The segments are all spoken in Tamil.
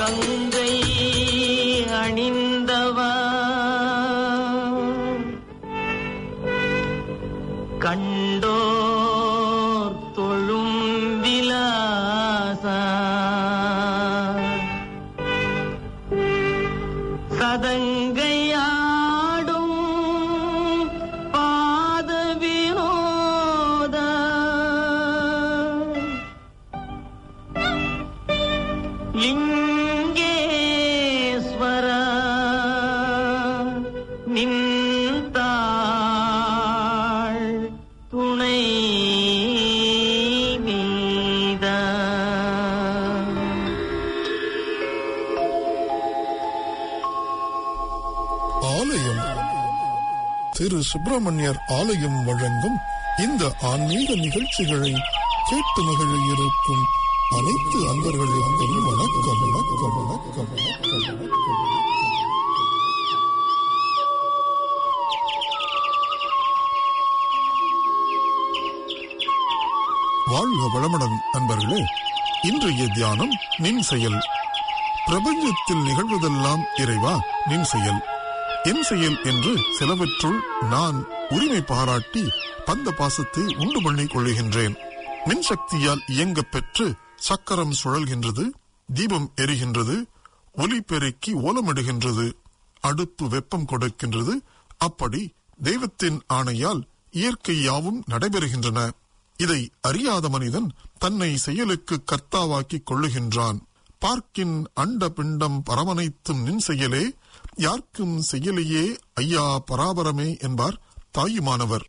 கங்கை அணிந்தவா கண்டோர் தொழும் விலாசா சதங்கையாடும் பாத வினோத லிங்கேஸ்வர நின்றாள் துணை நீத ஆலயம் திரு சுப்பிரமணியர் ஆலயம் வழங்கும் இந்த ஆன்மீக நிகழ்ச்சிகளை கேட்டு மகிழ இருக்கும் அனைத்து அன்பர்களுக்கும் வணக்கம் வணக்கம் வணக்கம் வணக்கம் வணக்கம் வாழ்க வளமுடன் அன்பர்களே இன்றைய தியானம் நின் செயல் பிரபஞ்சத்தில் நிகழ்வதெல்லாம் இறைவா நின் செயல் என் செயல் என்று சிலவற்றுள் நான் உரிமை பாராட்டி பந்த பாசத்தை உண்டு பண்ணிக் கொள்ளுகின்றேன் மின்சக்தியால் இயங்கப் பெற்று சக்கரம் சுழல்கின்றது தீபம் எரிகின்றது ஒலி பெருக்கி ஓலமிடுகின்றது அடுப்பு வெப்பம் கொடுக்கின்றது அப்படி தெய்வத்தின் ஆணையால் இயற்கை யாவும் நடைபெறுகின்றன இதை அறியாத மனிதன் தன்னை செயலுக்கு கர்த்தாவாக்கிக் கொள்ளுகின்றான் பார்க்கின் அண்ட பிண்டம் பரமனைத்தும் நின் செயலே யார்க்கும் செயலையே ஐயா பராபரமே என்பார் தாயுமானவர்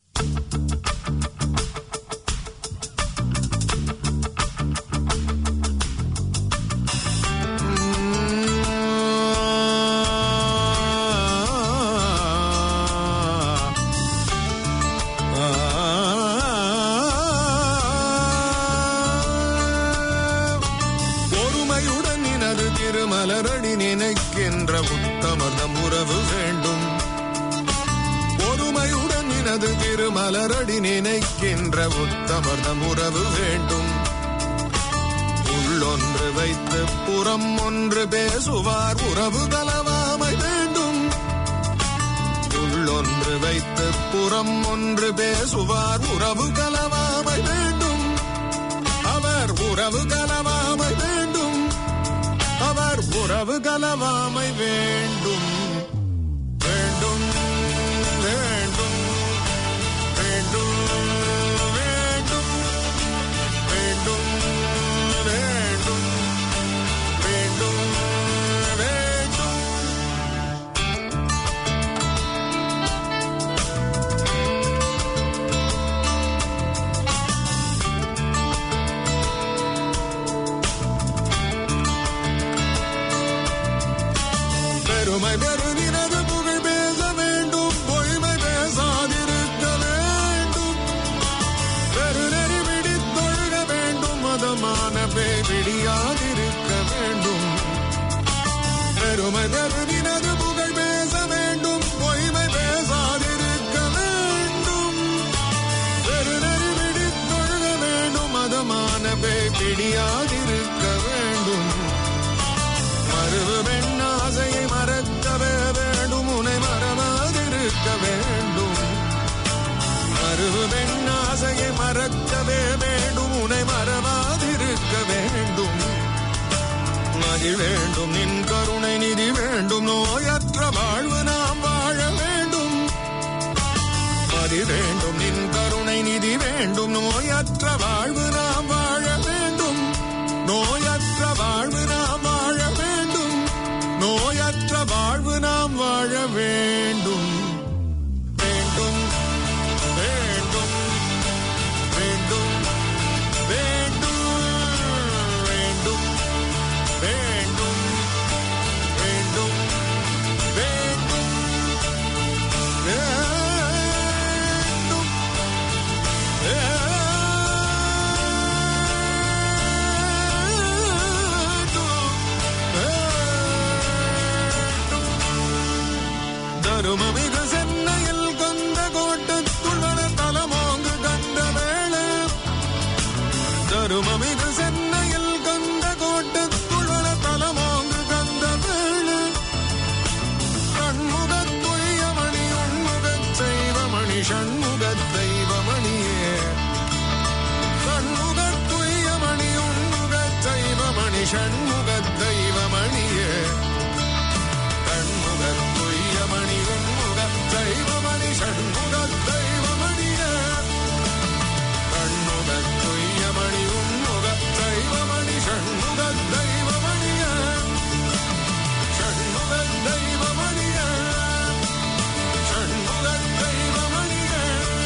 ஒருமையுடன் நினது திருமலரடி நினைக்கின்ற உத்தமர்தம் உறவு வேண்டும் ஒருமையுடன் நினது திருமலரடி நினைக்கின்ற உத்தமர்தம் உறவு வேண்டும் உள்ளொன்று வைத்து புறம் ஒன்று பேசுவார் உறவு கலவாமை வேண்டும் உள்ளொன்று வைத்து புறம் ஒன்று பேசுவார் உறவு கலவாமை வேண்டும் அவர் உறவு கலவாமை வேண்டும் அவர் உறவு கலவாமை வேண்டும் வேண்டும் வேண்டும் வேண்டும் வேண்டும் வேண்டும் வேண்டும் வேண்டும் வேண்டும் பெருமை பெருதினது புகழ் பேச வேண்டும் பொய்மை பேசாதிருக்க வேண்டும் பெருநெறி பிடித்தொழுக வேண்டும் மதமான பிடியாதிருக்க வேண்டும் பெருமை பெருதினது புகழ் பேச வேண்டும் பொய்மை பேசாதிருக்க வேண்டும் பெருநெறி பிடித்தொழுக வேண்டும் மதமான பிடியாதிருக்க வேண்டும் மறுவு பெண்ணாசையை மறக்கவே வேண்டும் உனை மறவாதிருக்க வேண்டும் மறுவு பெண்ணாசையை மறக்கவே வேண்டும் உனை மறவாதிருக்க வேண்டும் மதி வேண்டும் நின் கருணை நிதி வேண்டும் நோயற்ற வாழ்வு நாம் வாழ வேண்டும் மதி வேண்டும் நின் கருணை நிதி வேண்டும் நோயற்ற வாழ்வு நாம் வாழ வேண்டும் நோயற்ற வாழ்வு நாம் வாழ வேண்டும் நோயற்ற வாழ்வு நாம் வாழ வேண்டும் வேண்டும் வேண்டும் வேண்டும் வேண்டும் வேண்டும் வேண்டும் வேண்டும் வேண்டும் வேண்டும் ஷண்முக தெய்வமணியே கண்முக துய்யமணி உன்முக தெய்வமணி ஷண்முக தெய்வமணியே கண்முக துய்யமணி உன்முக தெய்வமணி ஷண்முக தெய்வமணியே ஷண்முக தெய்வமணியே ஷண்முக தெய்வமணியே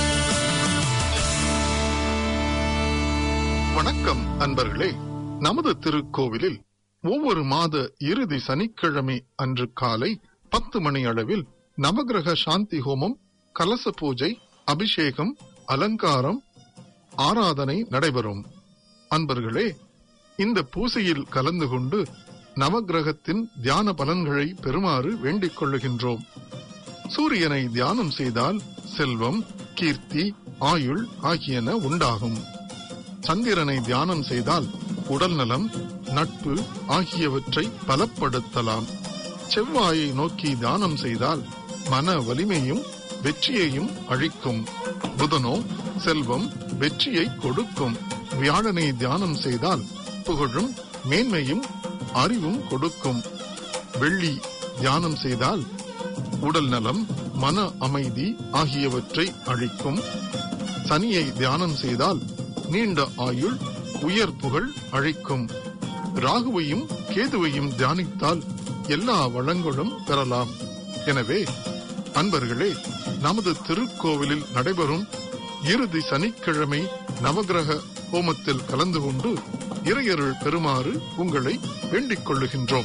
வணக்கம் அன்பர்களே நமது திருக்கோவிலில் ஒவ்வொரு மாத இறுதி சனிக்கிழமை அன்று காலை பத்து மணி அளவில் நவகிரக சாந்தி ஹோமம் கலச பூஜை அபிஷேகம் அலங்காரம் ஆராதனை நடைபெறும் அன்பர்களே இந்த பூசையில் கலந்து கொண்டு நவகிரகத்தின் தியான பலன்களை பெறுமாறு வேண்டிக் கொள்ளுகின்றோம் சூரியனை தியானம் செய்தால் செல்வம் கீர்த்தி ஆயுள் ஆகியன உண்டாகும் சந்திரனை தியானம் செய்தால் உடல் நலம் நட்பு ஆகியவற்றை பலப்படுத்தலாம் செவ்வாயை நோக்கி தியானம் செய்தால் மன வலிமையும் வெற்றியையும் அழிக்கும் புதனோ செல்வம் வெற்றியை கொடுக்கும் வியாழனை தியானம் செய்தால் புகழும் மேன்மையும் அறிவும் கொடுக்கும் வெள்ளி தியானம் செய்தால் உடல் நலம் மன அமைதி ஆகியவற்றை அழிக்கும் சனியை தியானம் செய்தால் நீண்ட ஆயுள் உயர் புகழ் அழிக்கும் ராகுவையும் கேதுவையும் தியானித்தால் எல்லா வளங்களும் பெறலாம் எனவே அன்பர்களே நமது திருக்கோவிலில் நடைபெறும் இறுதி சனிக்கிழமை நவகிரக ஹோமத்தில் கலந்து கொண்டு இறையருள் பெறுமாறு உங்களை வேண்டிக் கொள்ளுகின்றோம்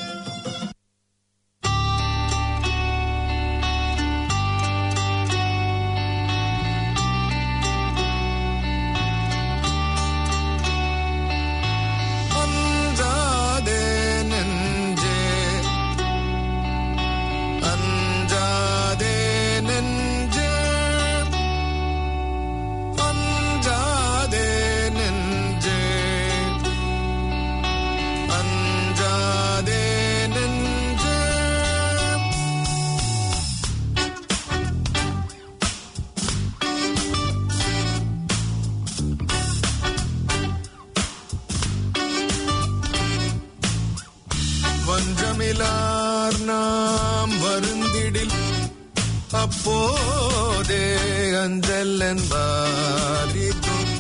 அஞ்சாதே நெஞ்சே அஞ்சாதே நெஞ்சே அஞ்சாதே நெஞ்சே அஞ்சாதே நெஞ்சே வஞ்சமிலார் நாம் வருந்திடில் அப்போதே அஞ்சல் என்பாரிதும்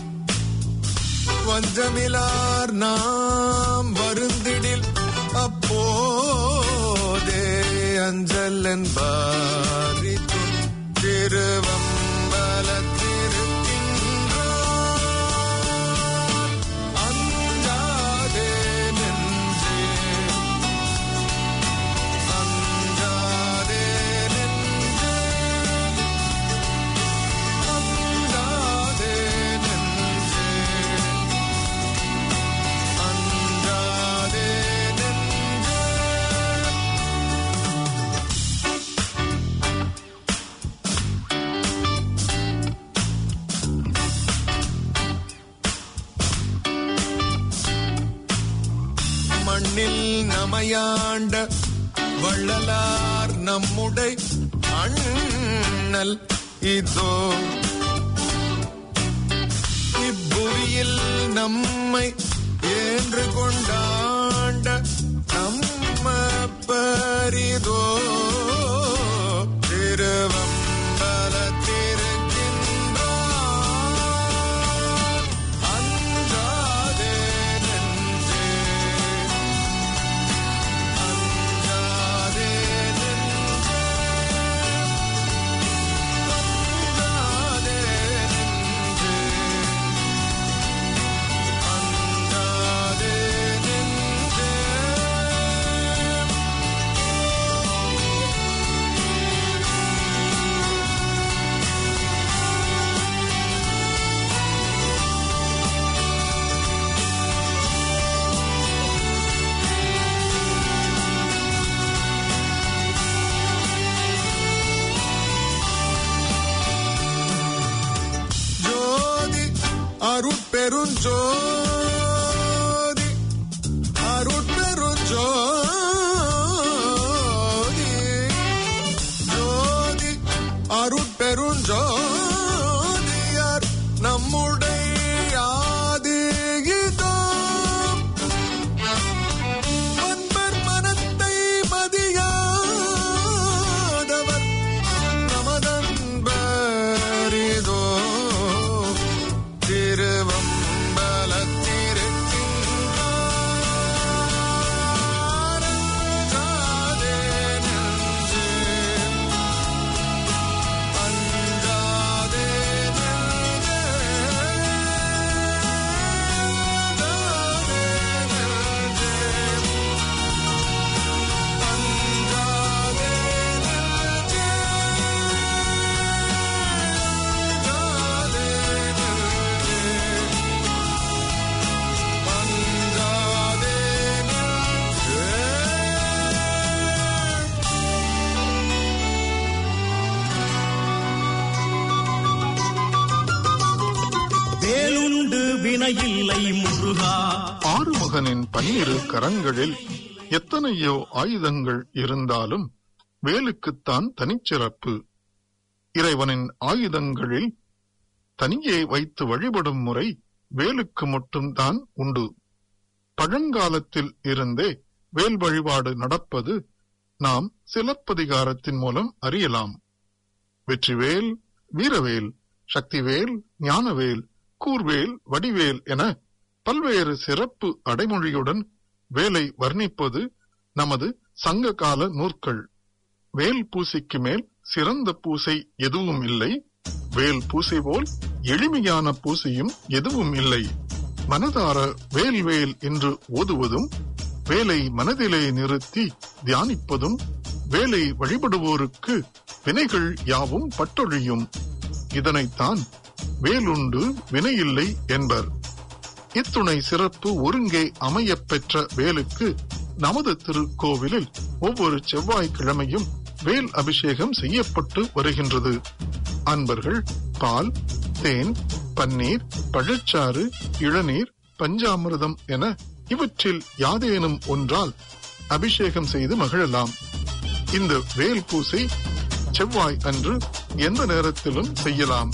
வஞ்சமிலார் நாம் வருந்திடில் அப்போதே அஞ்சல் என்பாரிதும் திருவம்பலத்திருக்கின்றார் அஞ்சாதே நெஞ்சே அஞ்சாதே நெஞ்சே அஞ்சாதே நெஞ்சே அஞ்சாதே நெஞ்சே மண்ணில் நமையாண்ட வள்ளலார் நம்முடை அண்ணல் இதோ இப்புவியில் நம்மை ஏன்று கொண்டாண்ட நம்ம பரிதோ திருவம்பலத்திருக்கின்றார் அஞ்சாதே நெஞ்சே அஞ்சாதே நெஞ்சே அஞ்சாதே நெஞ்சே அஞ்சாதே நெஞ்சே ஜோதி அருட்பெருஞ்சோதி அருட்பெருஞ்சோதி ஜோதி அருட்பெருஞ்சோதியார் நம்முடைய ஆதிகிதம் இல்லை முருகா ஆறுமுகனின் பன்னிரு கரங்களில் எத்தனையோ ஆயுதங்கள் இருந்தாலும் வேலுக்குத்தான் தனிச்சிறப்பு இறைவனின் ஆயுதங்களில் தனியே வைத்து வழிபடும் முறை வேலுக்கு மட்டும்தான் உண்டு பழங்காலத்தில் இருந்தே வேல் வழிபாடு நடப்பது நாம் சிலப்பதிகாரத்தின் மூலம் அறியலாம் வெற்றிவேல் வீரவேல் சக்திவேல் ஞானவேல் கூர்வேல் வடிவேல் என பல்வேறு சிறப்பு அடைமொழியுடன் வேலை வர்ணிப்பது நமது சங்க கால நூற்கள் வேல் பூசைக்கு மேல் சிறந்த பூசை எதுவும் இல்லை வேல் பூசை போல் எளிமையான பூசையும் எதுவும் இல்லை மனதார வேல் வேல் என்று ஓதுவதும் வேலை மனதிலே நிறுத்தி தியானிப்பதும் வேலை வழிபடுவோருக்கு வினைகள் யாவும் பட்டொழியும் இதனைத்தான் வேலுண்டு வினையில்லை என்பர் இத்துணை சிறப்பு ஒருங்கே அமையப் பெற்ற வேலுக்கு நமது திருக்கோவிலில் ஒவ்வொரு செவ்வாய்க்கிழமையும் வேல் அபிஷேகம் செய்யப்பட்டு வருகின்றது அன்பர்கள் பால் தேன் பன்னீர் பழச்சாறு இளநீர் பஞ்சாமிர்தம் என இவற்றில் யாதேனும் ஒன்றால் அபிஷேகம் செய்து மகிழலாம் இந்த வேல் பூசை செவ்வாய் அன்று எந்த நேரத்திலும் செய்யலாம்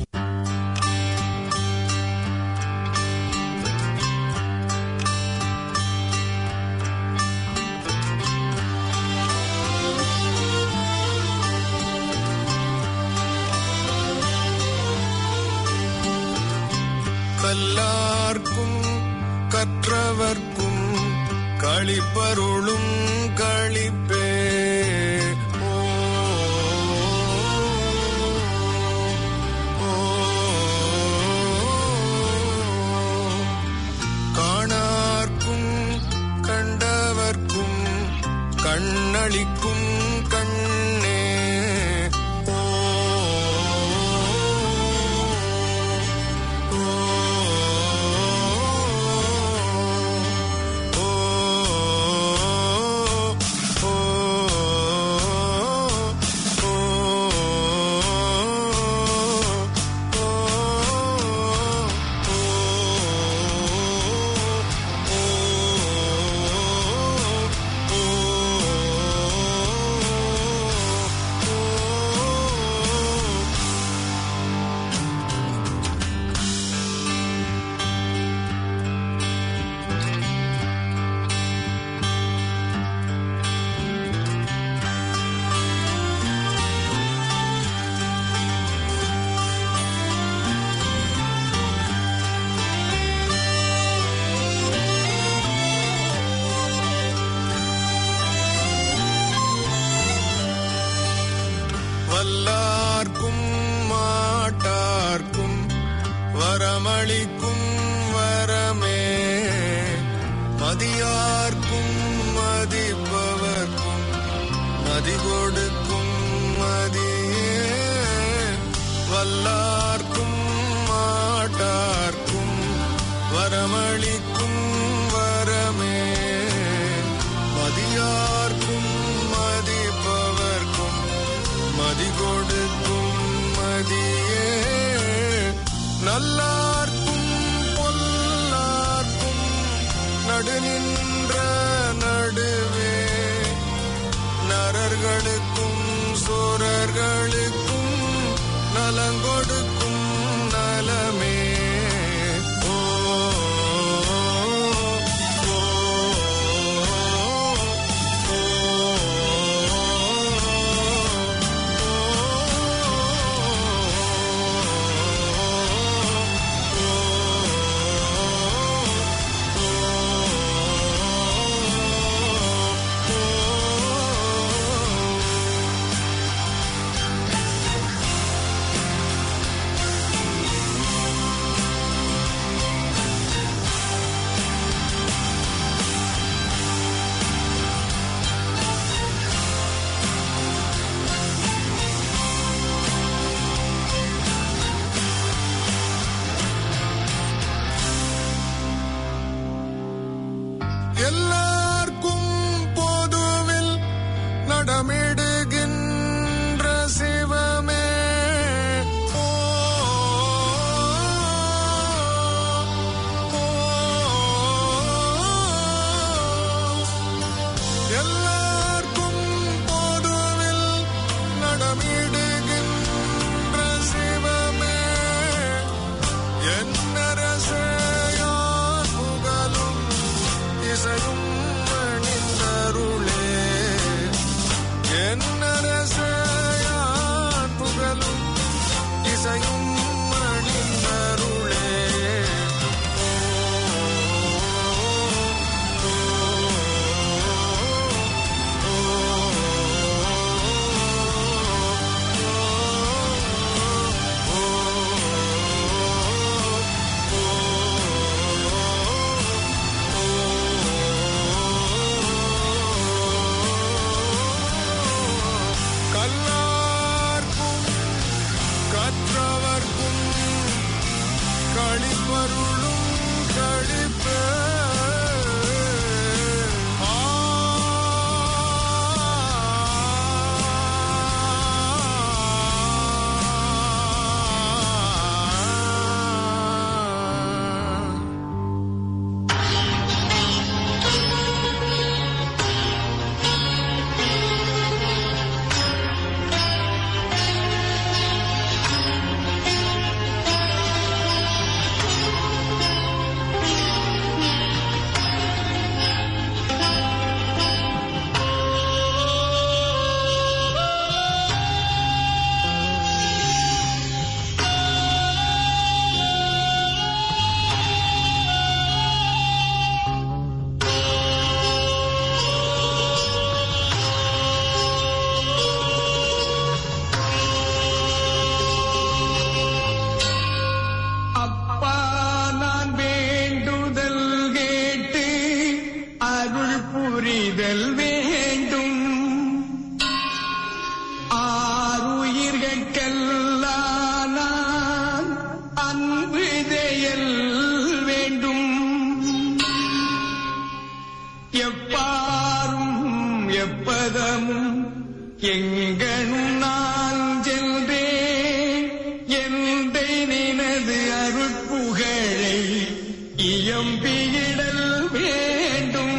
கல்லார்க்கும் கற்றவர்க்கும் களிப்பருளும் களிப்பே ஓ, ஓ, காணார்க்கும் கண்டவர்க்கும் கண்ணளிக்கும் கண்ணே ஓ வல்லார்க்கும் மாட்டார்க்கும் வரமளிக்கும் வரமே மதியார்க்கும் மதிப்பவர்க்கும் மதி கொடுக்கும் மதியே வல்லார்க்கும் மாட்டார்க்கும் வரமளிக்கும் வரமே மதியார்க்கும் மதிப்பவர்க்கும் மதி கொடுக்கும் மதியே நல்லார்க்கும் பொல்லார்க்கும் நடுநின்ற நடுவே நரர்களுக்கும் சோரர்களுக்கும் நலங்கொடுக்கும் நலமே ஓ எல்லார்க்கும் பொதுவில் நடமிடுகின்ற சிவமே என்னரசையார் புகழும் இசையும் அணிந்தருளே என்னரசையார் புகழும் இசையும் அணிந்தருளே கல்லார்க்கும் கற்றவர்க்கும் களிப்பருளும் களிப்பே ஆ அப்பா நான் வேண்டுதல் கேட்டு அருள் புரிதல் வேண்டும் ஆறுயிர்கட்கெல்லாம் நான் அன்பு செயல் வேண்டும் எப்பாரும் எப்பதமும் எங்கனும் நான் சென்றேன் எந்தை நினது அருட்புகழை இயம்பியிடல் வேண்டும்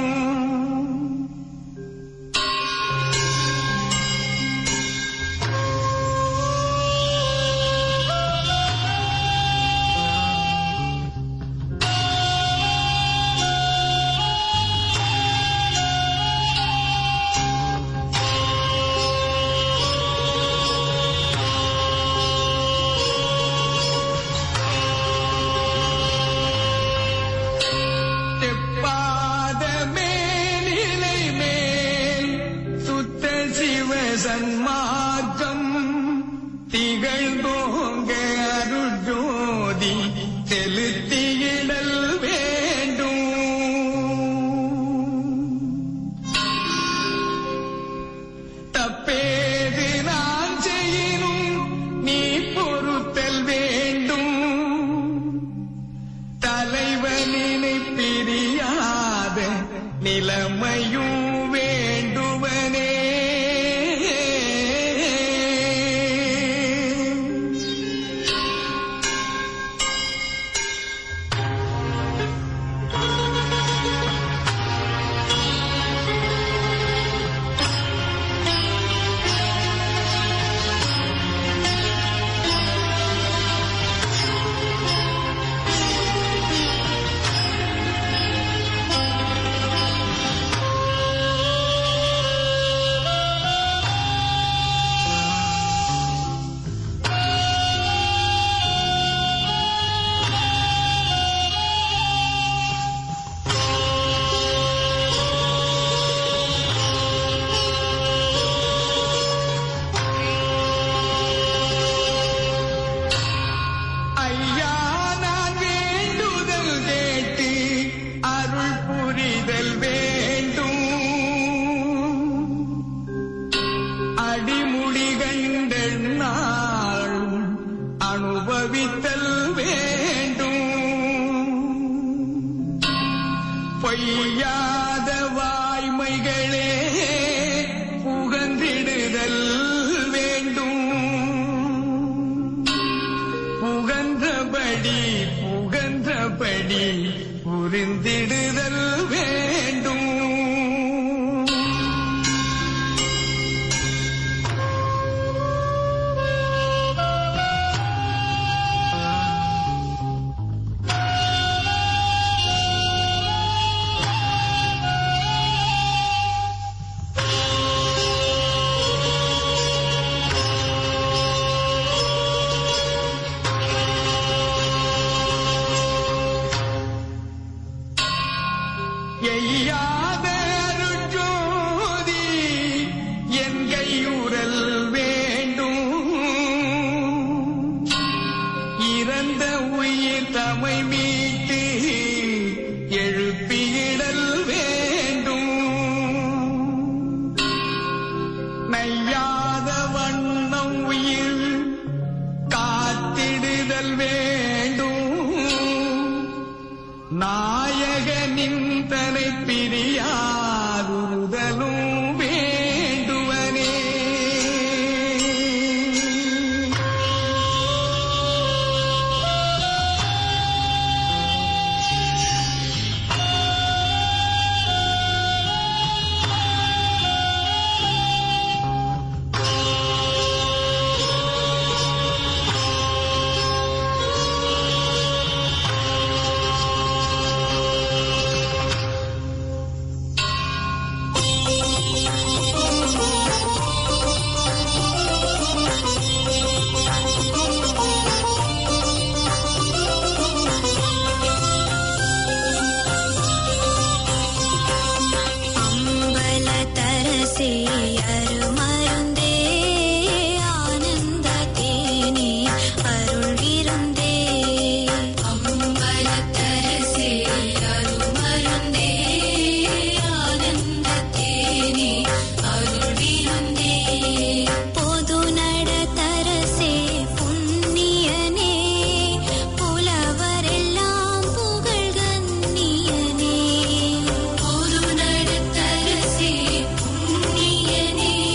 தெப்பாத மேலிலை மேல் சுத்த சிவ சன்மார்க்கம் திகழ்ந்தோங்க அருஜோதி செலுத்தியிடல் வேண்டும் தப்பேது நான் செய்யினும் நீ பொறுத்தல் வேண்டும் தலைவனினை பிரியாத நிலைமையும் வேண்டுவனே ஐயா நான் வேண்டுதல் கேட்டு அருள் புரிதல் வேண்டும் அடிமுடி கண்ட நாளும் அனுபவித்தல் வேண்டும் பொய்யாத வாய்மைகளே புகந்திடுதல் வேண்டும் புகன்றபடி புகன்றபடி புரிந்திடுதல் வேண்டும் பிரியாதுதலும் வேண்டுவனே அம்பலத்தரசே அருமருந்தே ஆனந்த தேனே அருள் விருந்தே அம்பலத்தரசே அருமருந்தே ஆனந்த தேனே அருள் விருந்தே பொது நடத்தரசே புண்ணியனே புலவரெல்லாம் புகழ் கண்ணியனே பொது நடத்தரசே புண்ணியனே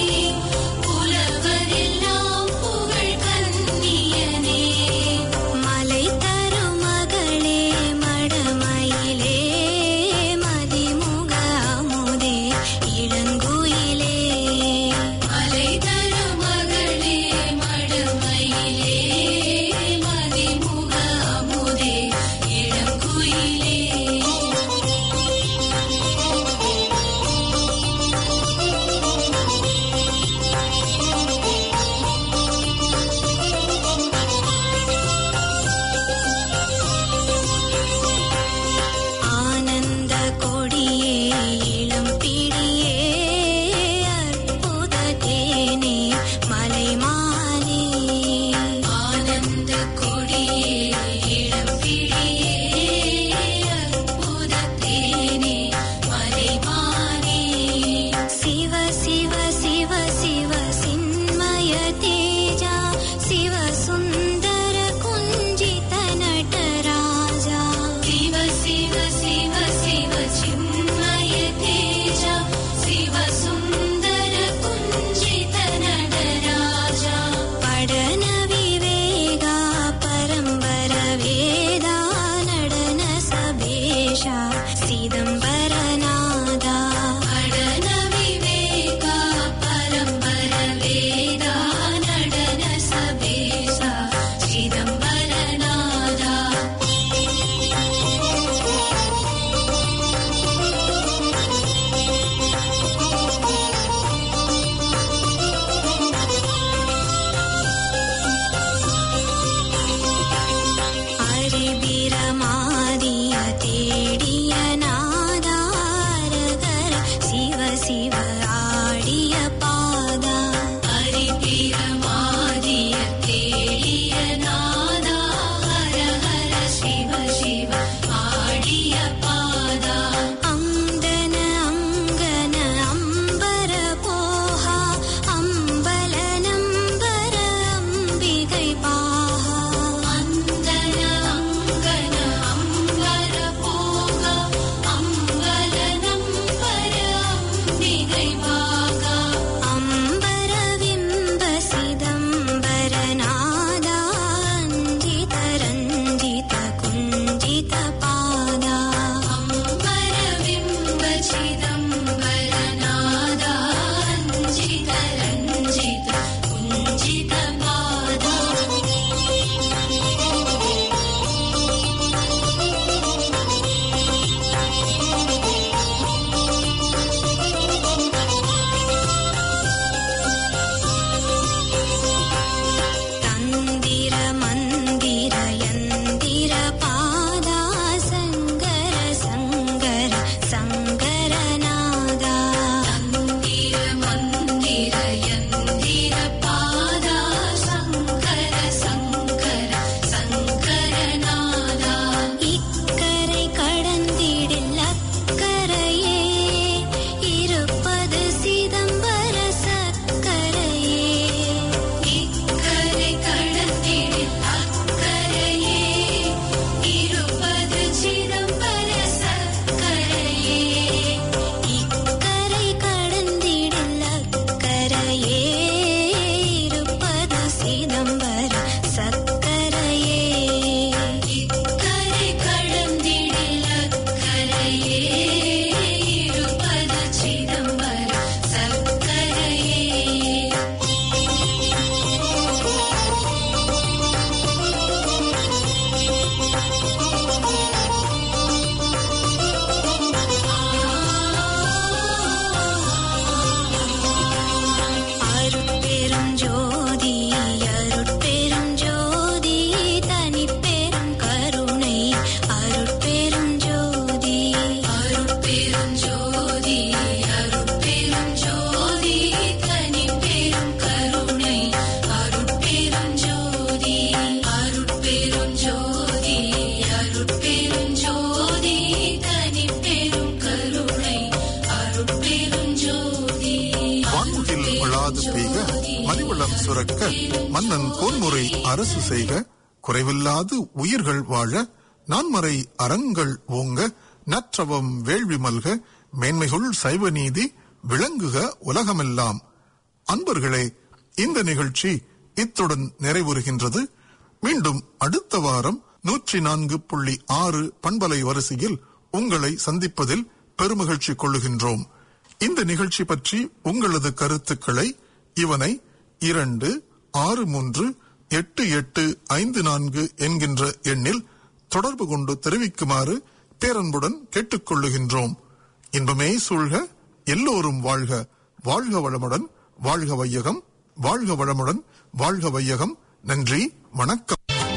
சுரக்க மன்னன் பொன்முறை அரசு செய்க குறைவில்லாது உயிர்கள் வாழ நான்மறை அறங்கள் ஓங்க நற்றவம் வேள்வி மல்க மேன்மைகுள் சைவ நீதி விளங்குக உலகமெல்லாம் அன்பர்களே இந்த நிகழ்ச்சி இத்துடன் நிறைவுறுகின்றது மீண்டும் அடுத்த வாரம் நூற்றி நான்கு புள்ளி ஆறு பண்பலை வரிசையில் உங்களை சந்திப்பதில் பெருமகிழ்ச்சி கொள்ளுகின்றோம் இந்த நிகழ்ச்சி பற்றி உங்களது கருத்துக்களை இவனை இரண்டு ஆறு மூன்று எட்டு எட்டு ஐந்து நான்கு என்கின்ற எண்ணில் தொடர்பு கொண்டு தெரிவிக்குமாறு பேரன்புடன் கேட்டுக்கொள்ளுகின்றோம் இன்பமே சூழ்க எல்லோரும் வாழ்க வாழ்க வளமுடன் வாழ்க வையகம் வாழ்க வளமுடன் வாழ்க வையகம் நன்றி வணக்கம்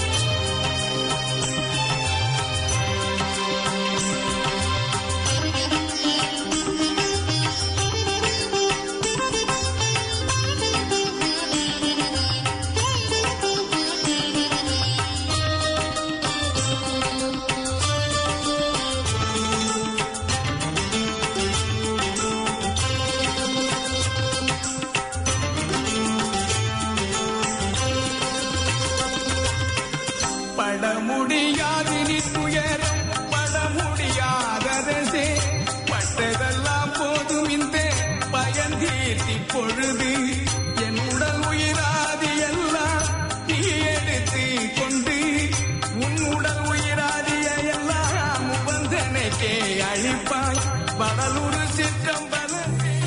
பட முடியாது நீ துயரம் பட முடியாதரசே பட்டதெல்லாம் போதும் இந்த பயன் தீர்த்தி பொழுது என் உடல் உயிராதி எல்லாம் நீ எடுத்து கொண்டு உன் உடல் உயிராதிய எல்லாம் வந்தனைக்கே அழிப்பாய் வடலூர்